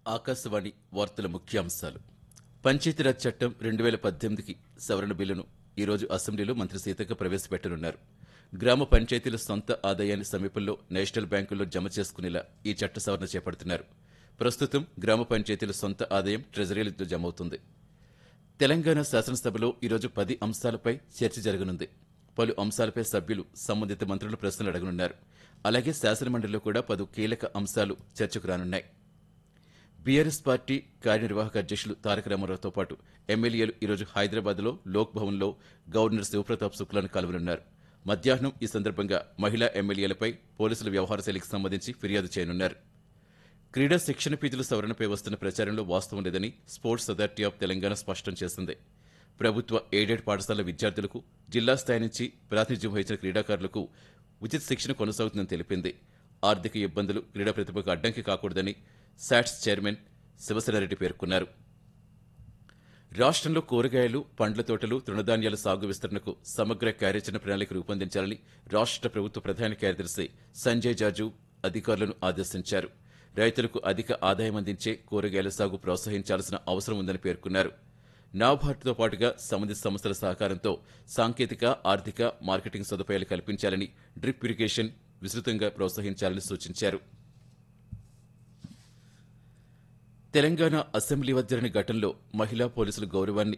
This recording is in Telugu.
ఆకాశవాణి వార్తల ముఖ్యాంశాలు పంచాయతీరాజ్ చట్టం రెండు వేల పద్దెనిమిదికి సవరణ బిల్లును ఈరోజు అసెంబ్లీలో మంత్రి సీతక్క ప్రవేశపెట్టనున్నారు గ్రామ పంచాయతీల సొంత ఆదాయాన్ని సమీపంలో నేషనల్ బ్యాంకుల్లో జమ చేసుకునేలా ఈ చట్ట సవరణ చేపడుతున్నారు ప్రస్తుతం గ్రామ పంచాయతీల సొంత ఆదాయం ట్రెజరీలతో జమ అవుతుంది తెలంగాణ శాసనసభలో ఈరోజు పది అంశాలపై చర్చ జరగనుంది పలు అంశాలపై సభ్యులు సంబంధిత మంత్రులు ప్రశ్నలు అడగనున్నారు అలాగే శాసనమండలిలో కూడా పలు కీలక అంశాలు చర్చకు రానున్నాయి బీఆర్ఎస్ పార్టీ కార్యనిర్వాహక అధ్యక్షులు తారక రామారావుతో పాటు ఎమ్మెల్యేలు ఈరోజు హైదరాబాద్లో లోక్ భవన్లో గవర్నర్ శివప్రతాప్ శుక్లాను కలవనున్నారు మధ్యాహ్నం ఈ సందర్భంగా మహిళా ఎమ్మెల్యేలపై పోలీసుల వ్యవహార శైలికి సంబంధించి ఫిర్యాదు చేయనున్నారు క్రీడా శిక్షణ ఫీజుల సవరణపై వస్తున్న ప్రచారంలో వాస్తవం లేదని స్పోర్ట్స్ అథారిటీ ఆఫ్ తెలంగాణ స్పష్టం చేసింది ప్రభుత్వ ఎయిడెడ్ పాఠశాల విద్యార్థులకు జిల్లా స్థాయి నుంచి ప్రాతినిధ్యం వహించిన క్రీడాకారులకు ఉచిత శిక్షణ కొనసాగుతుందని తెలిపింది ఆర్థిక ఇబ్బందులు క్రీడా ప్రతిభకు అడ్డంకి కాకూడదని శాట్స్ చైర్మన్ శివసేనారెడ్డి పేర్కొన్నారు రాష్ట్రంలో కూరగాయలు పండ్ల తోటలు తృణధాన్యాల సాగు విస్తరణకు సమగ్ర కార్యాచరణ ప్రణాళిక రూపొందించాలని రాష్ట్ర ప్రభుత్వ ప్రధాన కార్యదర్శి సంజయ్ జాజు అధికారులను ఆదేశించారు రైతులకు అధిక ఆదాయం అందించే కూరగాయల సాగు ప్రోత్సహించాల్సిన అవసరం ఉందని పేర్కొన్నారు నాబార్డుతో పాటుగా సంబంధిత సంస్థల సహకారంతో సాంకేతిక ఆర్థిక మార్కెటింగ్ సదుపాయాలు కల్పించాలని డ్రిప్ ఇరిగేషన్ విస్తృతంగా ప్రోత్సహించాలని సూచించారు తెలంగాణ అసెంబ్లీ వద్ద జరిగిన ఘటనలో మహిళా పోలీసుల గౌరవాన్ని